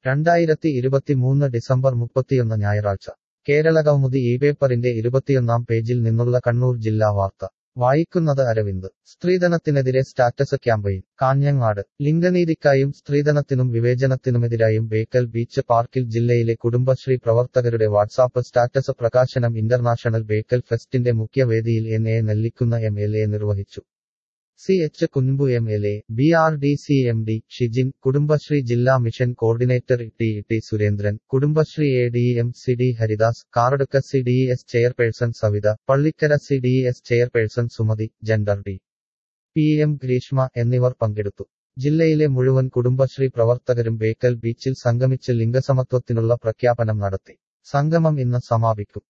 രണ്ടായിരത്തി ഇരുപത്തിമൂന്ന് ഡിസംബർ മുപ്പത്തിയൊന്ന് ഞായറാഴ്ച കേരള കൗമുദി ഈ പേപ്പറിന്റെ ഇരുപത്തിയൊന്നാം പേജിൽ നിന്നുള്ള കണ്ണൂർ ജില്ലാ വാർത്ത വായിക്കുന്നത് അരവിന്ദ് സ്ത്രീധനത്തിനെതിരെ സ്റ്റാറ്റസ് ക്യാമ്പയിൻ കാഞ്ഞങ്ങാട് ലിംഗനീതിക്കായും സ്ത്രീധനത്തിനും വിവേചനത്തിനുമെതിരായും ബേക്കൽ ബീച്ച് പാർക്കിൽ ജില്ലയിലെ കുടുംബശ്രീ പ്രവർത്തകരുടെ വാട്സാപ്പ് സ്റ്റാറ്റസ് പ്രകാശനം ഇന്റർനാഷണൽ ബേക്കൽ ഫെസ്റ്റിന്റെ മുഖ്യവേദിയിൽ N A Nellikkunnu M L A നിർവഹിച്ചു C H Kunhambu M L A B R D C M D Shijin Kudumbashree ജില്ലാ mission coordinator T T Surendran Kudumbashree A D M C D Haridas Karadukka C D S chairperson Savitha Pallikkara C D S chairperson Sumathi gender D P M Greeshma എന്നിവർ പങ്കെടുത്തു ജില്ലയിലെ മുഴുവൻ കുടുംബശ്രീ പ്രവർത്തകരും ബേക്കൽ ബീച്ചിൽ സംഗമിച്ച് ലിംഗസമത്വത്തിനുള്ള പ്രഖ്യാപനം നടത്തി സംഗമം ഇന്ന് സമാപിക്കും